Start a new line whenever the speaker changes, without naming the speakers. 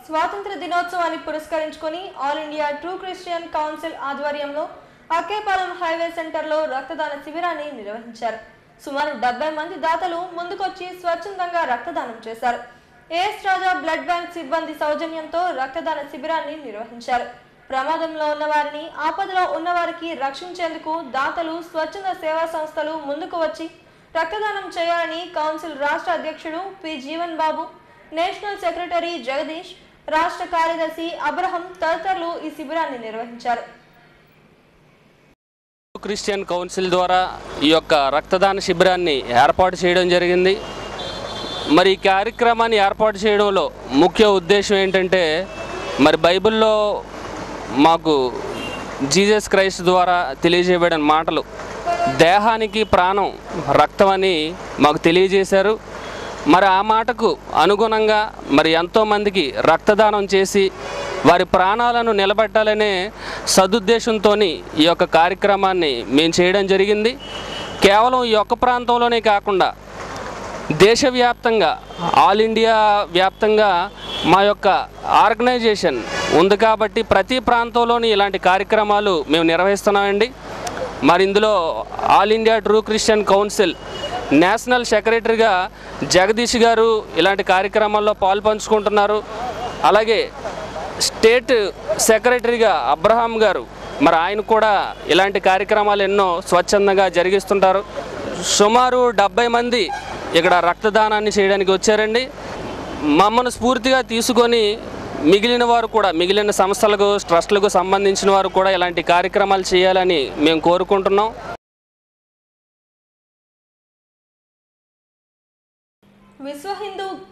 స్వాతంత్ర దినోత్సవాన్ని పురస్కరించుకొని All India true Christian council ఆధ్వర్యంలో అక్కేపాలెం హైవే సెంటర్లో రక్తదాన శిబిరాన్ని నిర్వహించారు సుమారు డెబ్బై మంది దాతలు ముందుకొచ్చి స్వచ్ఛందంగా రక్తదానం చేశారు ఏఎస్ రాజా బ్లడ్ బ్యాంక్ సిబ్బంది సౌజన్యంతో రక్తదాన శిబిరాన్ని నిర్వహించారు ప్రమాదంలో ఉన్నవారిని ఆపదలో ఉన్నవారికి రక్షించేందుకు దాతలు స్వచ్ఛంద సేవా సంస్థలు ముందుకు వచ్చి రక్తదానం చేయాలని కౌన్సిల్ రాష్ట్ర అధ్యక్షుడు P Jeevan Babu national secretary Jagadish రాష్ట్ర కార్యదర్శి అబ్రహం తదితరులు ఈ శిబిరాన్ని నిర్వహించారు
క్రిస్టియన్ కౌన్సిల్ ద్వారా ఈ యొక్క రక్తదాన శిబిరాన్ని ఏర్పాటు చేయడం జరిగింది మరి ఈ కార్యక్రమాన్ని ఏర్పాటు చేయడంలో ముఖ్య ఉద్దేశం ఏంటంటే మరి బైబిల్లో మాకు జీసస్ క్రైస్ట్ ద్వారా తెలియజేయబడిన మాటలు దేహానికి ప్రాణం రక్తం అని మాకు తెలియజేశారు మరి ఆ మాటకు అనుగుణంగా మరి ఎంతోమందికి రక్తదానం చేసి వారి ప్రాణాలను నిలబెట్టాలనే సదుద్దేశంతో ఈ యొక్క కార్యక్రమాన్ని మేము చేయడం జరిగింది కేవలం ఈ యొక్క ప్రాంతంలోనే కాకుండా దేశవ్యాప్తంగా ఆల్ ఇండియా వ్యాప్తంగా మా యొక్క ఆర్గనైజేషన్ ఉంది కాబట్టి ప్రతి ప్రాంతంలోని ఇలాంటి కార్యక్రమాలు మేము నిర్వహిస్తున్నామండి మరి ఇందులో All India true Christian council national సెక్రటరీగా జగదీష్ గారు ఇలాంటి కార్యక్రమాల్లో పాల్పంచుకుంటున్నారు అలాగే స్టేట్ సెక్రటరీగా అబ్రహాం గారు మరి ఆయన కూడా ఇలాంటి కార్యక్రమాలు ఎన్నో స్వచ్ఛందంగా జరిగిస్తుంటారు సుమారు డెబ్బై మంది ఇక్కడ రక్తదానాన్ని చేయడానికి వచ్చారండి మమ్మల్ని స్ఫూర్తిగా తీసుకొని మిగిలిన వారు కూడా మిగిలిన సంస్థలకు ట్రస్టులకు సంబంధించిన వారు కూడా ఇలాంటి కార్యక్రమాలు చేయాలని మేము కోరుకుంటున్నాం
విశ్వ హిందూ